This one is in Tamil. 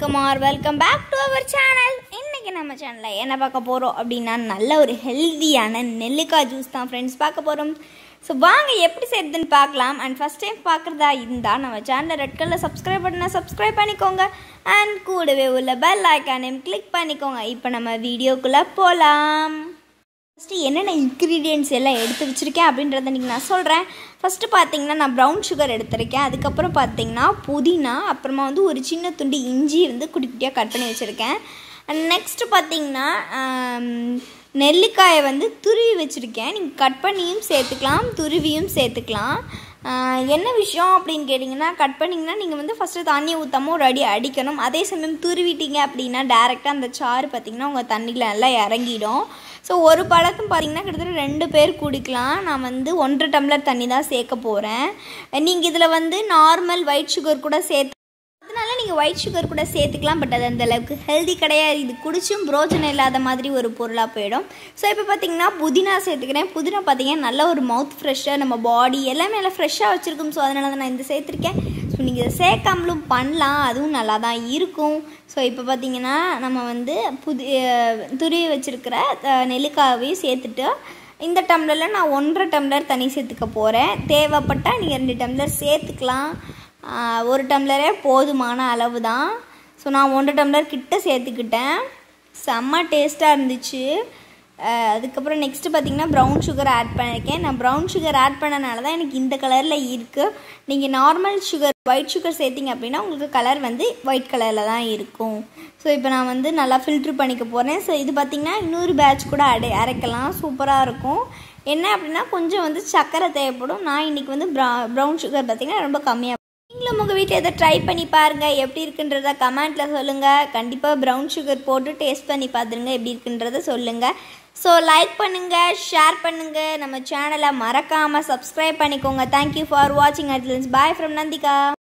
Kumar welcome back to our channel இன்னைக்கு நம்ம சேனலில் என்ன பார்க்க போகிறோம் அப்படின்னா நல்ல ஒரு ஹெல்தியான நெல்லிக்காய் ஜூஸ் தான் ஃப்ரெண்ட்ஸ் பார்க்க போகிறோம் ஸோ வாங்க எப்படி செய்யுதுன்னு பார்க்கலாம் அண்ட் ஃபஸ்ட் டைம் பார்க்குறதா இருந்தால் நம்ம சேனலை ரெட் கலர் சப்ஸ்கிரைப் பண்ணா சப்ஸ்கிரைப் பண்ணிக்கோங்க அண்ட் கூடவே உள்ள பெல் ஐக்கானையும் கிளிக் பண்ணிக்கோங்க இப்போ நம்ம வீடியோக்குள்ளே போகலாம் ஃபஸ்ட்டு என்னென்ன இன்க்ரீடியன்ஸ் எல்லாம் எடுத்து வச்சுருக்கேன் அப்படின்றத இன்றைக்கி நான் சொல்கிறேன் ஃபஸ்ட்டு பார்த்தீங்கன்னா நான் ப்ரௌன் சுகர் எடுத்திருக்கேன் அதுக்கப்புறம் பார்த்தீங்கன்னா புதினா அப்புறமா வந்து ஒரு சின்ன துண்டு இஞ்சி வந்து குட்டி குட்டியாக கட் பண்ணி வச்சுருக்கேன் அண்ட் நெக்ஸ்ட்டு பார்த்தீங்கன்னா நெல்லிக்காயை வந்து துருவி வச்சுருக்கேன் நீங்கள் கட் பண்ணியும் சேர்த்துக்கலாம் துருவியும் சேர்த்துக்கலாம் ஆஹ் என்ன விஷயம் அப்படின்னு கேட்டிங்கன்னா கட் பண்ணிங்கன்னா நீங்கள் வந்து ஃபஸ்ட்டு தண்ணி ஊற்றாம ஒரு அடி அடிக்கணும் அதே சமயம் துருவிட்டீங்க அப்படின்னா டேரெக்டாக அந்த சாறு பார்த்திங்கன்னா உங்கள் தண்ணியில் நல்லா இறங்கிடும் ஸோ ஒரு பழக்கம் பார்த்தீங்கன்னா கிட்டத்தட்ட ரெண்டு பேர் குடிக்கலாம் நான் வந்து ஒன்றரை டம்ளர் தண்ணி தான் சேர்க்க போகிறேன் நீங்கள் இதில் வந்து நார்மல் ஒயிட் சுகர் கூட சேர்த்து அதனால நீங்கள் ஒயிட் சுகர் கூட சேர்த்துக்கலாம் பட் அது அந்த அளவுக்கு ஹெல்தி கிடையாது இது குடிச்சும் பிரோஜனம் இல்லாத மாதிரி ஒரு பொருளாக போயிடும் ஸோ இப்போ பார்த்தீங்கன்னா புதினா சேர்த்துக்கிறேன் புதினா பார்த்தீங்கன்னா நல்ல ஒரு மவுத் ஃப்ரெஷ்ஷாக நம்ம பாடி எல்லாமே நல்லா ஃப்ரெஷ்ஷாக வச்சுருக்கும் ஸோ அதனால தான் நான் இந்த சேர்த்துருக்கேன் ஸோ நீங்கள் இதை சேர்க்காமலும் பண்ணலாம் அதுவும் நல்லா தான் இருக்கும் ஸோ இப்போ பார்த்தீங்கன்னா நம்ம வந்து புதி துருவி வச்சுருக்கிற நெல்லிக்காவையும் சேர்த்துட்டு இந்த டம்ளரில் நான் ஒன்றரை டம்ளர் தண்ணி சேர்த்துக்க போகிறேன் தேவைப்பட்டால் நீங்கள் ரெண்டு டம்ளர் சேர்த்துக்கலாம் ஆஹ் ஒரு டம்ளரே போதுமான அளவு தான் ஸோ நான் ஒன்றரை டம்ளர் கிட்ட சேர்த்துக்கிட்டேன் செம்ம டேஸ்ட்டாக இருந்துச்சு ஆஹ் அதுக்கப்புறம் நெக்ஸ்ட்டு பார்த்தீங்கன்னா ப்ரௌன் சுகர் ஆட் பண்ணியிருக்கேன் நான் ப்ரௌன் சுகர் ஆட் பண்ணனால தான் எனக்கு இந்த கலரில் இருக்குது நீங்கள் நார்மல் சுகர் ஒயிட் சுகர் சேர்த்திங்க அப்படின்னா உங்களுக்கு கலர் வந்து ஒயிட் கலரில் தான் இருக்கும் ஸோ இப்போ நான் வந்து நல்லா ஃபில்ட்ரு பண்ணிக்க போகிறேன் ஸோ இது பார்த்திங்கன்னா இன்னொரு பேட்ச் கூட அடை அரைக்கலாம் சூப்பராக இருக்கும் என்ன அப்படின்னா கொஞ்சம் வந்து சர்க்கரை தேவைப்படும் நான் இன்றைக்கி வந்து ப்ரௌன் சுகர் பார்த்திங்கன்னா ரொம்ப கம்மியாக நீங்களும் உங்கள் வீட்டில் இதை ட்ரை பண்ணி பாருங்கள் எப்படி இருக்குன்றத கமெண்ட்டில் சொல்லுங்கள் கண்டிப்பாக ப்ரௌன் சுகர் போட்டு டேஸ்ட் பண்ணி பார்த்துருங்க எப்படி இருக்குன்றத சொல்லுங்கள் ஸோ லைக் பண்ணுங்கள் ஷேர் பண்ணுங்கள் நம்ம சேனலை மறக்காமல் சப்ஸ்கிரைப் பண்ணிக்கோங்க தேங்க்யூ ஃபார் வாட்சிங் அட்லன்ஸ் பாய் ஃப்ரம் நந்திகா